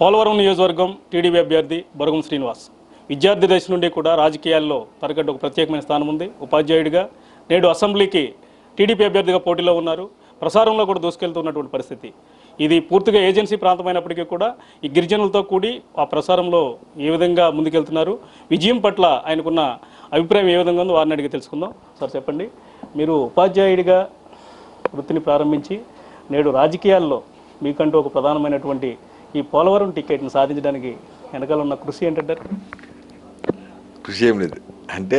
పోలవరం నియోజకవర్గం టీడీపీ అభ్యర్థి బొరగం శ్రీనివాస్ విద్యార్థి దశ నుండి కూడా రాజకీయాల్లో తనకంటూ ఒక ప్రత్యేకమైన స్థానం ఉంది ఉపాధ్యాయుడిగా నేడు అసెంబ్లీకి టీడీపీ అభ్యర్థిగా పోటీలో ఉన్నారు ప్రసారంలో కూడా దూసుకెళ్తున్నటువంటి పరిస్థితి ఇది పూర్తిగా ఏజెన్సీ ప్రాంతమైనప్పటికీ కూడా ఈ గిరిజనులతో కూడి ఆ ప్రసారంలో ఏ విధంగా ముందుకెళ్తున్నారు విజయం పట్ల ఆయనకున్న అభిప్రాయం ఏ విధంగా ఉందో వారిని అడిగి తెలుసుకుందాం సార్ చెప్పండి మీరు ఉపాధ్యాయుడిగా వృత్తిని ప్రారంభించి నేడు రాజకీయాల్లో మీకంటూ ఒక ప్రధానమైనటువంటి ఈ పోలవరం టికెట్ని సాధించడానికి వెనకాల ఉన్న కృషి ఏంటంటారు కృషి ఏం లేదు అంటే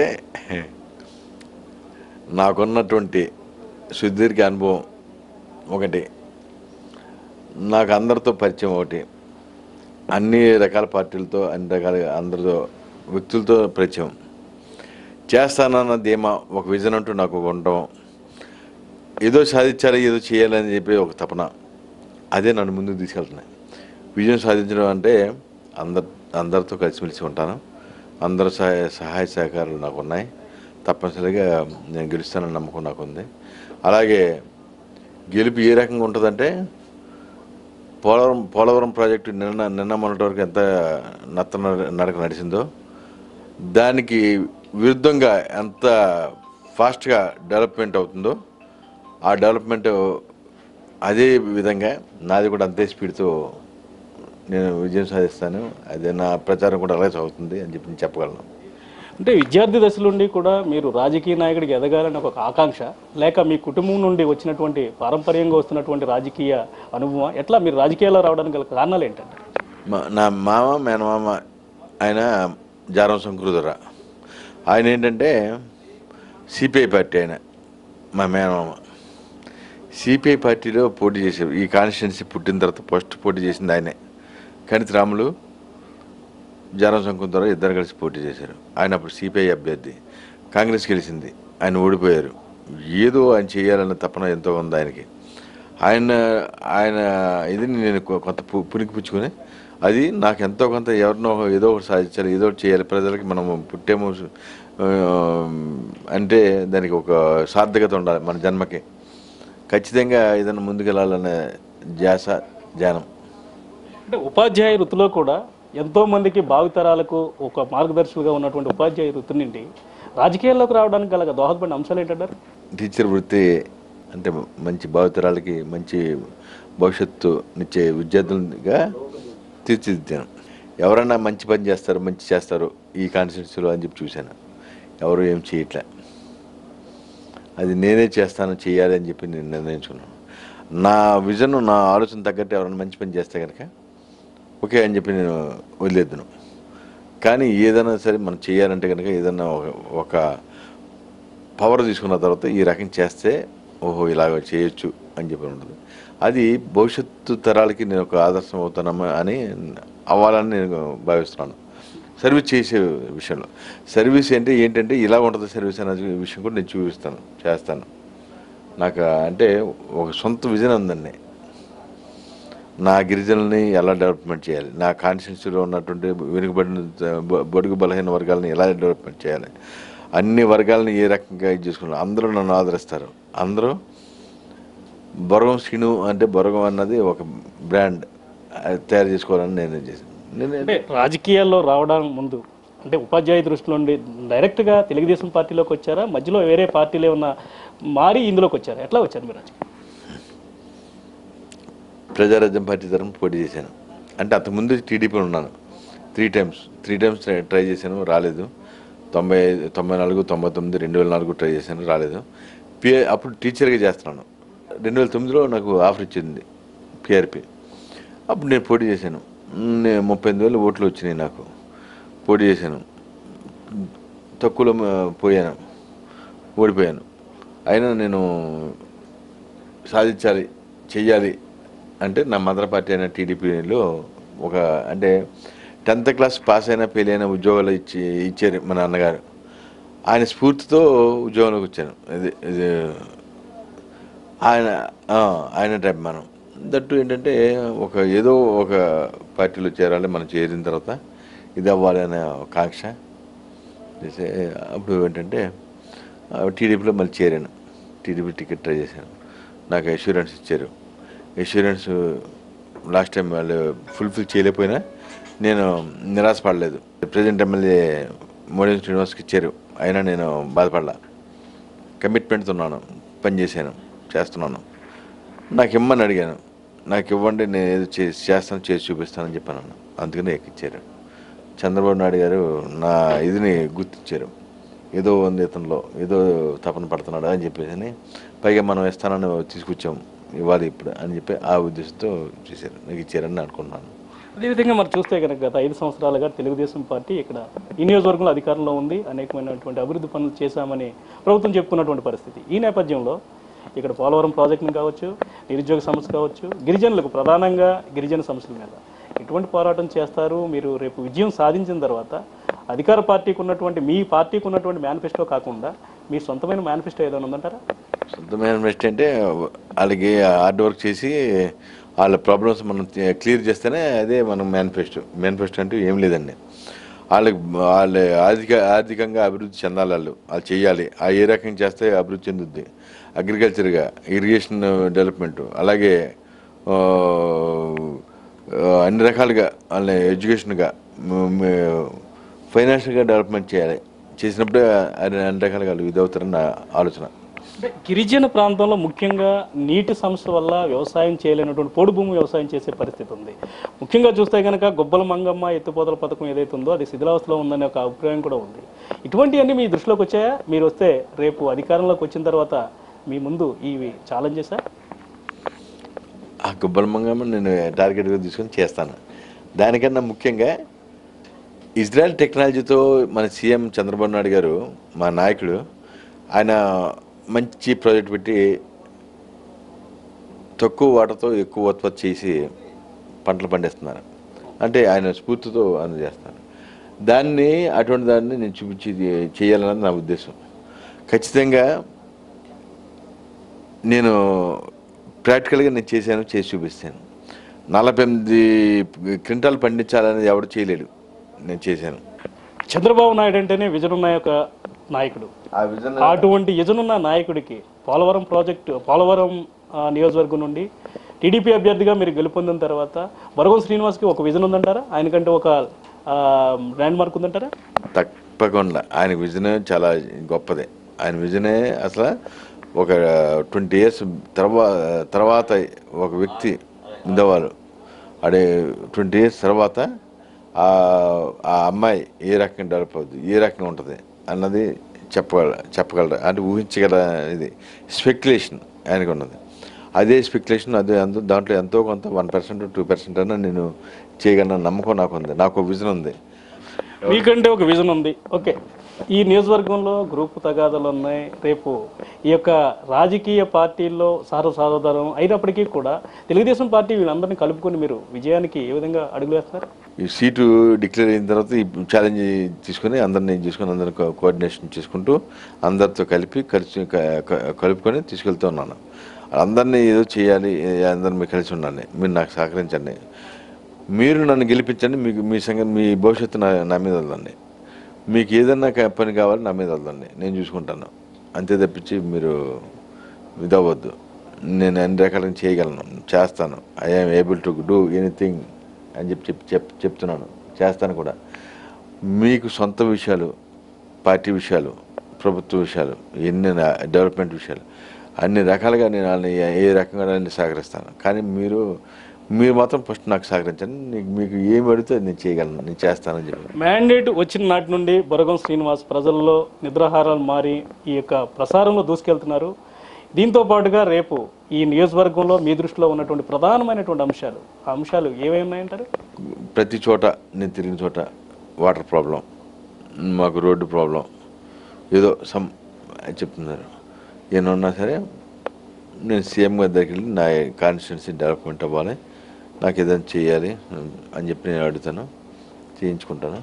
నాకున్నటువంటి సుదీర్ఘ అనుభవం ఒకటి నాకు అందరితో పరిచయం ఒకటి అన్ని రకాల పార్టీలతో అన్ని రకాల అందరితో వ్యక్తులతో పరిచయం చేస్తానన్న ధీమా ఒక విజన్ అంటూ నాకు ఉండటం ఏదో సాధించాలి ఏదో చేయాలని చెప్పి ఒక తపన అదే నన్ను ముందుకు తీసుకెళ్తున్నాయి విజయం సాధించడం అంటే అందరు అందరితో కలిసిమెలిసి ఉంటాను అందరి సహాయ సహాయ సహకారాలు నాకు ఉన్నాయి తప్పనిసరిగా నేను గెలుస్తానని నమ్మకం నాకు ఉంది అలాగే గెలుపు ఏ రకంగా ఉంటుందంటే పోలవరం పోలవరం ప్రాజెక్టు నిన్న నిన్న మొన్నటి వరకు ఎంత నత్త నడక నడిచిందో దానికి విరుద్ధంగా ఎంత ఫాస్ట్గా డెవలప్మెంట్ అవుతుందో ఆ డెవలప్మెంట్ అదే విధంగా నాది కూడా అంతే స్పీడ్తో నేను విజయం సాధిస్తాను అదే నా ప్రచారం కూడా అలాగే సాగుతుంది అని చెప్పి నేను చెప్పగలను అంటే విద్యార్థి దశ నుండి కూడా మీరు రాజకీయ నాయకుడికి ఎదగాలని ఒక ఆకాంక్ష లేక మీ కుటుంబం నుండి వచ్చినటువంటి పారంపర్యంగా వస్తున్నటువంటి రాజకీయ అనుభవం ఎట్లా మీరు రాజకీయాల్లో రావడానికి గల కారణాలు ఏంటంటే మా- నా మామ మేనమామ ఆయన జారం శంకరుధర ఆయన ఏంటంటే సిపిఐ పార్టీ ఆయన మా మేనమామ సిపిఐ పార్టీలో పోటీ చేశారు ఈ కాన్స్టిట్యున్సీ పుట్టిన తర్వాత ఫస్ట్ పోటీ చేసింది ఆయనే కణితి రాములు జారం శంకుధర ఇద్దరు కలిసి పోటీ చేశారు ఆయన అప్పుడు సిపిఐ అభ్యర్థి కాంగ్రెస్ గెలిచింది ఆయన ఓడిపోయారు ఏదో ఆయన చేయాలన్న తపన ఎంతో ఉంది ఆయనకి ఆయన ఆయన ఇది నేను కొ- కొంత పు- పునికి పుచ్చుకొని అది నాకు ఎంతో కొంత ఎవరినో ఏదో ఒకటి సాధించాలి ఏదో ఒకటి చేయాలి ప్రజలకి మనం పుట్టేమో ఆ, అంటే దానికి ఒక సార్థకత ఉండాలి మన జన్మకి ఖచ్చితంగా ఏదైనా ముందుకెళ్ళాలనే ధ్యాస ధ్యానం అంటే ఉపాధ్యాయ వృత్తిలో కూడా ఎంతో మందికి భావితరాలకు ఒక మార్గదర్శకులుగా ఉన్నటువంటి ఉపాధ్యాయ వృత్తి నుండి రాజకీయాల్లోకి రావడానికి గల దోహదపడిన అంశాలు ఏంటంటారు టీచర్ వృత్తి అంటే మంచి భావితరాలకి మంచి భవిష్యత్తునిచ్చే విద్యార్థులుగా తీర్చిదిద్దాను ఎవరన్నా మంచి పని చేస్తారు మంచి చేస్తారు ఈ కాన్స్టిట్యూన్సీలో అని చెప్పి చూశాను ఎవరు ఏం చేయట్లే అది నేనే చేస్తాను చేయాలి అని చెప్పి నేను నిర్ణయించుకున్నాను నా విజన్ నా ఆలోచన తగ్గట్టు ఎవరైనా మంచి పని చేస్తే కనుక ఓకే అని చెప్పి నేను వదిలేద్దును కానీ ఏదైనా సరే మనం చేయాలంటే కనుక ఏదైనా ఒక- ఒక పవర్ తీసుకున్న తర్వాత ఈ రకం చేస్తే ఓహో ఇలాగ చేయొచ్చు అని చెప్పి ఉంటుంది అది భవిష్యత్తు తరాలకి నేను ఒక ఆదర్శం అవుతానమ్మా అని అవ్వాలని నేను భావిస్తున్నాను సర్వీస్ చేసే విషయంలో సర్వీస్ అంటే ఏంటంటే ఇలా ఉంటుంది సర్వీస్ అనే విషయం కూడా నేను చూపిస్తాను చేస్తాను నాకు అంటే ఒక సొంత విజన్ ఉందండి నా గిరిజనుల్ని ఎలా డెవలప్మెంట్ చేయాలి నా కాన్స్టిట్యూన్సీలో ఉన్నటువంటి వెనుకబడిన బ- బడుగు బలహీన వర్గాలని ఎలా డెవలప్మెంట్ చేయాలి అన్ని వర్గాలని ఏ రకంగా ఇది చేసుకున్నారు అందరూ నన్ను ఆదరిస్తారు అందరూ బొరగం శ్రీను అంటే బొరగం అన్నది ఒక బ్రాండ్ అది తయారు చేసుకోవాలని నేను చేశాను నేను అంటే రాజకీయాల్లో రావడానికి ముందు అంటే ఉపాధ్యాయ దృష్టి నుండి డైరెక్ట్గా తెలుగుదేశం పార్టీలోకి వచ్చారా మధ్యలో వేరే పార్టీలో ఉన్న మారి ఇందులోకి వచ్చారా ఎట్లా వచ్చారు మీరు రాజకీయం ప్రజారాజ్యం పార్టీ తరఫున పోటీ చేశాను అంటే అంతకుముందు టీడీపీలో ఉన్నాను three times three times try try చేశాను రాలేదు తొంభై తొంభై నాలుగు తొంభై తొమ్మిది రెండు వేల నాలుగు ట్రై చేశాను రాలేదు పిఏ అప్పుడు టీచర్గా చేస్తున్నాను రెండు వేల తొమ్మిదిలో నాకు ఆఫర్ ఇచ్చింది పిఆర్పి అప్పుడు నేను పోటీ చేశాను నేను ముప్పై ఎనిమిది వేలు ఓట్లు వచ్చినాయి నాకు పోటీ చేశాను తక్కువలో మ- పోయాను ఓడిపోయాను అయినా నేను సాధించాలి చెయ్యాలి అంటే నా మదర్ పార్టీ అయిన టీడీపీలో ఒక అంటే టెన్త్ క్లాస్ పాస్ అయినా ఫెయిల్ అయినా ఉద్యోగాలు ఇచ్చి ఇచ్చారు మా నాన్నగారు ఆయన స్ఫూర్తితో ఉద్యోగంలోకి వచ్చాను ఇది ఇది ఆయన ఆ, ఆయన టైప్ మనం దట్టు ఏంటంటే ఒక ఏదో ఒక పార్టీలో చేరాలి మనం చేరిన తర్వాత ఇది అవ్వాలి అనే ఒక కాంక్ష చేసే అప్పుడు ఏంటంటే టీడీపీలో మళ్ళీ చేరాను టీడీపీ టికెట్ ట్రై చేశాను నాకు అష్యూరెన్స్ ఇచ్చారు అష్యూరెన్స్ లాస్ట్ టైం వాళ్ళు ఫుల్ఫిల్ చేయలేకపోయినా నేను నిరాశపడలేదు ప్రజెంట్ ఎమ్మెల్యే మోడీ శ్రీనివాస్కి ఇచ్చారు అయినా నేను బాధపడలా కమిట్మెంట్తో ఉన్నాను పని చేశాను చేస్తున్నాను నాకు ఇమ్మని అడిగాను నాకు ఇవ్వండి నేను ఏదో చేసి చేస్తాను చేసి చూపిస్తానని చెప్పాను అందుకని ఎక్కిచ్చారు చంద్రబాబు నాయుడు గారు నా ఇదిని గుర్తించారు ఏదో ఉంది ఇతనిలో ఏదో తపన పడుతున్నాడు అని చెప్పేసి పైగా మనం ఇస్తానని తీసుకొచ్చాం ఇవ్వాలి ఇప్పుడు అని చెప్పి ఆ ఉద్దేశంతో చేశారు నాకు ఇచ్చారని అనుకుంటున్నాను అదేవిధంగా మరి చూస్తే కనుక గత ఐదు సంవత్సరాలుగా తెలుగుదేశం పార్టీ ఇక్కడ ఈ నియోజకవర్గంలో అధికారంలో ఉంది అనేకమైనటువంటి అభివృద్ధి పనులు చేశామని ప్రభుత్వం చెప్పుకున్నటువంటి పరిస్థితి ఈ నేపథ్యంలో ఇక్కడ పోలవరం ప్రాజెక్టును కావచ్చు నిరుద్యోగ సమస్య కావచ్చు గిరిజనులకు ప్రధానంగా గిరిజన సమస్యల మీద ఎటువంటి పోరాటం చేస్తారు మీరు రేపు విజయం సాధించిన తర్వాత అధికార పార్టీకి ఉన్నటువంటి మీ పార్టీకి ఉన్నటువంటి మేనిఫెస్టో కాకుండా మీ సొంతమైన మేనిఫెస్టో ఏదైనా ఉందంటారా సొంతమైన ఇన్వెస్ట్ అంటే వాళ్ళకి హార్డ్ వర్క్ చేసి వాళ్ళ ప్రాబ్లమ్స్ మనం క్లియర్ చేస్తేనే అదే మనం మేనిఫెస్టో మేనిఫెస్టో అంటూ ఏం లేదండి వాళ్ళకి వాళ్ళ ఆర్థిక ఆర్థికంగా అభివృద్ధి చెందాలి వాళ్ళు వాళ్ళు చేయాలి ఆ ఏ రకంగా చేస్తే అభివృద్ధి చెందుద్ది అగ్రికల్చర్గా ఇరిగేషన్ డెవలప్మెంట్ అలాగే ఆ, ఆ, అన్ని రకాలుగా వాళ్ళ ఎడ్యుకేషన్గా ఫైనాన్షియల్గా డెవలప్మెంట్ చేయాలి చేసినప్పుడే అన్ని అన్ని రకాలుగా వాళ్ళు ఇది అవుతారని నా ఆలోచన అంటే గిరిజన ప్రాంతంలో ముఖ్యంగా నీటి సమస్య వల్ల వ్యవసాయం చేయలేనటువంటి పోడు భూమి వ్యవసాయం చేసే పరిస్థితి ఉంది ముఖ్యంగా చూస్తే కనుక గొబ్బల మంగమ్మ ఎత్తుపోతల పథకం ఏదైతే ఉందో అది శిథిలావస్థలో ఉందనే ఒక అభిప్రాయం కూడా ఉంది ఇటువంటివన్నీ మీ దృష్టిలోకి వచ్చాయా మీరు వస్తే రేపు అధికారంలోకి వచ్చిన తర్వాత మీ ముందు ఇవి ఛాలెంజెసా ఆ గుబ్బల మంగమ్మ నేను టార్గెట్గా తీసుకొని చేస్తాను దానికన్నా ముఖ్యంగా ఇజ్రాయెల్ టెక్నాలజీతో మన సీఎం చంద్రబాబు నాయుడు గారు మా నాయకుడు ఆయన మంచి ప్రాజెక్ట్ పెట్టి తక్కువ వాటర్తో ఎక్కువ ఉత్పత్తి చేసి పంటలు పండిస్తున్నారు అంటే ఆయన స్ఫూర్తితో అందజేస్తున్నారు దాన్ని అటువంటి దాన్ని నేను చూపించి చేయాలన్నది నా ఉద్దేశం ఖచ్చితంగా నేను ప్రాక్టికల్గా నేను చేశాను చేసి చూపిస్తాను నలభై ఎనిమిది క్వింటాలు పండించాలని ఎవడు చేయలేడు నేను చేశాను చంద్రబాబు నాయుడు అంటేనే విజన్ ఉన్న ఒక నాయకుడు ఆ విజన్ అటువంటి యజనున్న నాయకుడికి పోలవరం ప్రాజెక్టు పోలవరం ఆ, నియోజకవర్గం నుండి టీడీపీ అభ్యర్థిగా మీరు గెలుపొందిన తర్వాత బరగం శ్రీనివాస్కి ఒక విజన్ ఉందంటారా ఆయనకంటే ఒక ల్యాండ్ మార్క్ ఉందంటారా తప్పకుండా ఆయన విజన్ చాలా గొప్పదే ఆయన విజనే అసలు ఒక ట్వంటీ ఇయర్స్ తర్వా తర్వాత ఒక వ్యక్తి ఉండేవారు అడే ట్వంటీ ఇయర్స్ తర్వాత ఆ ఆ అమ్మాయి ఏ రకంగా డెవలప్ అవుతుంది ఏ రకంగా ఉంటుంది అన్నది చెప్పగల చెప్పగలరు అంటే ఊహించగల ఇది స్పెక్యులేషన్ ఆయనకు ఉన్నది అదే స్పెక్యులేషన్ అదే అందు దాంట్లో ఎంతో కొంత వన్ పర్సెంట్ టూ పర్సెంట్ అన్న నేను చేయగలన నమ్మకం నాకు ఉంది నాకు ఒక విజన్ ఉంది మీకంటే ఒక విజన్ ఉంది ఓకే ఈ నియోజకవర్గంలో గ్రూప్ తగాదాలు ఉన్నాయి రేపు ఈ యొక్క రాజకీయ పార్టీల్లో సార సాధారణం అయినప్పటికీ కూడా తెలుగుదేశం పార్టీ వీళ్ళందరినీ కలుపుకొని మీరు విజయానికి ఏ విధంగా అడుగులు వేస్తారు ఈ సీటు డిక్లేర్ అయిన తర్వాత ఈ ఛాలెంజ్ తీసుకొని అందరిని తీసుకొని అందరిని కో- కోఆర్డినేషన్ చేసుకుంటూ అందరితో కలిపి కలిసి క- క- కలుపుకొని తీసుకెళ్తూ ఉన్నాను అందరినీ ఏదో చేయాలి ఏ- అందరిని మీరు కలిసి ఉండాలి మీరు నాకు సహకరించండి మీరు నన్ను గెలిపించండి మీకు మీ సంగతి మీ భవిష్యత్తు నా నా మీద వదలండి మీకు ఏదన్నా క- పని కావాలి నా మీద వదలండి నేను చూసుకుంటాను అంతే తప్పించి మీరు ఇదవ్వద్దు నేను అన్ని రకాలుగా చేయగలను చేస్తాను I'm able to do anything అని చెప్పి చెప్ చెప్ చెప్తున్నాను చేస్తాను కూడా మీకు సొంత విషయాలు పార్టీ విషయాలు ప్రభుత్వ విషయాలు ఎన్ని నా- డెవలప్మెంట్ విషయాలు అన్ని రకాలుగా నేను వాళ్ళని ఏ- ఏ రకంగా నేను సహకరిస్తాను కానీ మీరు మీరు మాత్రం ఫస్ట్ నాకు సహకరించండి నీకు మీకు ఏమి అడిగితే అది నేను చేయగలను నేను చేస్తానని చెప్పి మ్యాండేట్ వచ్చిన నాటి నుండి బొరగం శ్రీనివాస్ ప్రజల్లో నిద్రాహారాలు మారి ఈ యొక్క ప్రసారంలో దూసుకెళ్తున్నారు దీంతో పాటుగా రేపు ఈ నియోజకవర్గంలో మీ దృష్టిలో ఉన్నటువంటి ప్రధానమైనటువంటి అంశాలు ఆ అంశాలు ఏమేమి ఉన్నాయంటారు ప్రతి చోట నేను తిరిగిన చోట వాటర్ ప్రాబ్లం మాకు రోడ్డు ప్రాబ్లం ఏదో సమ్ అని చెప్తున్నారు ఏమన్నా సరే నేను సీఎం గారి దగ్గరికి వెళ్ళి నా కాన్స్టిట్యున్సీ డెవలప్మెంట్ అవ్వాలి నాకు ఏదైనా చేయాలి అని చెప్పి నేను అడుగుతాను చేయించుకుంటాను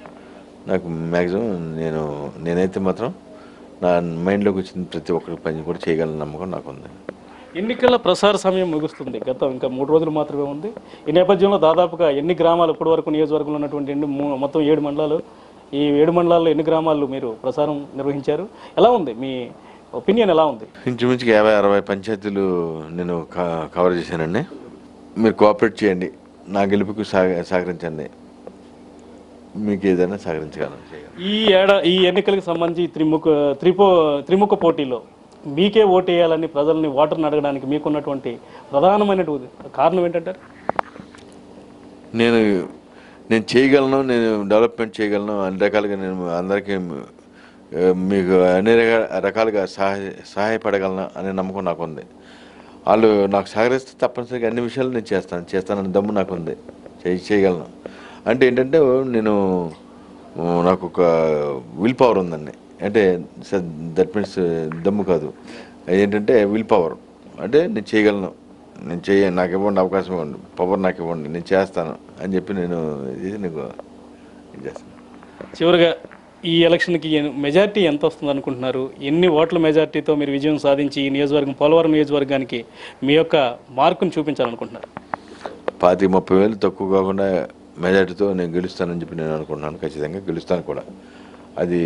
నాకు మ్యాక్సిమం నేను నేనైతే మాత్రం నా మైండ్లోకి వచ్చిన ప్రతి ఒక్కరి పని కూడా చేయగలను నమ్మకం నాకు ఉంది ఎన్నికల ప్రసార సమయం ముగుస్తుంది గతం ఇంకా మూడు రోజులు మాత్రమే ఉంది ఈ నేపథ్యంలో దాదాపుగా ఎన్ని గ్రామాలు ఇప్పటి వరకు నియోజకవర్గంలో ఉన్నటువంటి ఎన్ని మూ- మొత్తం ఏడు మండలాలు ఈ ఏడు మండలాల్లో ఎన్ని గ్రామాలు మీరు ప్రసారం నిర్వహించారు ఎలా ఉంది మీ ఒపీనియన్ ఎలా ఉంది ఇంచుమించుగా యాభై అరవై పంచాయతీలు నేను క- కవర్ చేశానండి మీరు కోఆపరేట్ చేయండి నా గెలుపుకు సహ సహకరించండి మీకు ఏదైనా సహకరించగలను చేయగలను. ఈ ఏడా ఈ ఎన్నికలకు సంబంధించి త్రిముఖ త్రిపో త్రిముఖ పోటీలో మీకే ఓటు వేయాలని ప్రజల్ని ఓటర్ని అడగడానికి మీకున్నటువంటి ప్రధానమైనటువంటి కారణం ఏంటంటారు నేను నేను చేయగలను నేను డెవలప్మెంట్ చేయగలను అన్ని రకాలుగా నేను అందరికీ ఆ, మీకు అన్ని రకా- రకాలుగా సహాయ సహాయపడగలను అనే నమ్మకం నాకు ఉంది వాళ్ళు నాకు సహకరిస్తే తప్పనిసరిగా అన్ని విషయాలు నేను చేస్తాను చేస్తానని దమ్ము నాకు ఉంది చేయి చేయగలను అంటే ఏంటంటే నేను ఆ, నాకు ఒక విల్ పవర్ ఉందండి అంటే దట్ మీన్స్ దమ్ము కాదు ఏంటంటే విల్ పవర్ అంటే నేను చేయగలను నేను చేయ నాకు ఇవ్వండి అవకాశం ఇవ్వండి పవర్ నాకు ఇవ్వండి నేను చేస్తాను అని చెప్పి నేను ఇది నీకు ఇది చేస్తాను చివరిగా ఈ ఎలక్షన్కి మెజార్టీ ఎంత వస్తుంది అనుకుంటున్నారు ఎన్ని ఓట్ల మెజార్టీతో మీరు విజయం సాధించి ఈ నియోజకవర్గం పోలవరం నియోజకవర్గానికి మీ యొక్క మార్కును చూపించాలనుకుంటున్నారు పాతి ముప్పై వేలు తక్కువ కాకుండా మెజార్టీతో నేను గెలుస్తానని చెప్పి నేను అనుకుంటున్నాను ఖచ్చితంగా గెలుస్తాను కూడా అది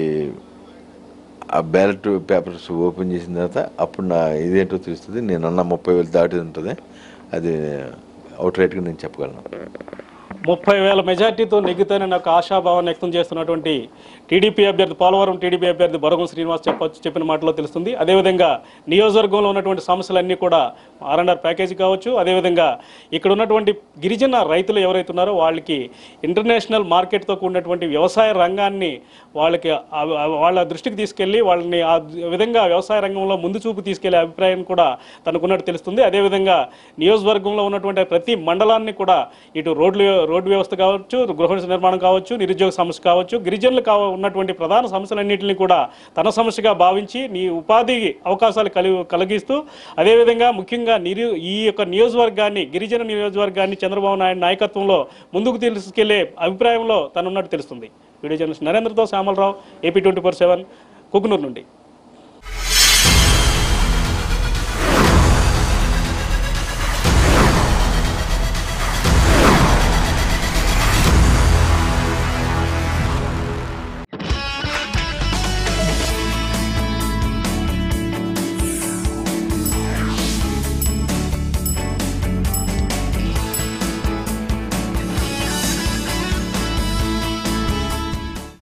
ఆ బ్యాలెట్ పేపర్స్ ఓపెన్ చేసిన తర్వాత అప్పుడు నా ఇదేంటో తెలుస్తుంది నేను అన్న ముప్పై వేలు దాటి ఉంటుంది అది అవుట్ రైట్గా నేను చెప్పగలను ముప్పై వేల మెజార్టీతో నెగ్గుతానని ఒక ఆశాభావాన్ని వ్యక్తం చేస్తున్నటువంటి టీడీపీ అభ్యర్థి పోలవరం టీడీపీ అభ్యర్థి బొరగం శ్రీనివాస్ చెప్ప చెప్పిన మాటలో తెలుస్తుంది అదేవిధంగా నియోజకవర్గంలో ఉన్నటువంటి సమస్యలన్నీ కూడా ఆర్ఎండ్ఆర్ ప్యాకేజీ కావచ్చు అదేవిధంగా ఇక్కడ ఉన్నటువంటి గిరిజన రైతులు ఎవరైతే ఉన్నారో వాళ్ళకి ఇంటర్నేషనల్ మార్కెట్తో కూడినటువంటి వ్యవసాయ రంగాన్ని వాళ్ళకి ఆ- ఆ- వాళ్ళ దృష్టికి తీసుకెళ్ళి వాళ్ళని ఆ విధంగా వ్యవసాయ రంగంలో ముందు చూపు తీసుకెళ్లే అభిప్రాయం కూడా తనకున్నట్టు తెలుస్తుంది అదేవిధంగా నియోజకవర్గంలో ఉన్నటువంటి ప్రతి మండలాన్ని కూడా ఇటు రోడ్లు రోడ్డు వ్యవస్థ కావచ్చు గృహ నిర్మాణం కావచ్చు నిరుద్యోగ సమస్య కావచ్చు గిరిజనులు కావ ఉన్నటువంటి ప్రధాన సమస్యలన్నింటినీ కూడా తన సమస్యగా భావించి నీ ఉపాధి అవకాశాలు కలి కలిగిస్తూ అదేవిధంగా ముఖ్యంగా నిరు ఈ యొక్క నియోజకవర్గాన్ని గిరిజన నియోజకవర్గాన్ని చంద్రబాబు నాయుడు నాయకత్వంలో ముందుకు తీసుకెళ్లే అభిప్రాయంలో తనున్నట్టు తెలుస్తుంది వీడియో జర్నలిస్ట్ నరేంద్రతో Shyamalarao AP twenty four seven Kukunoor నుండి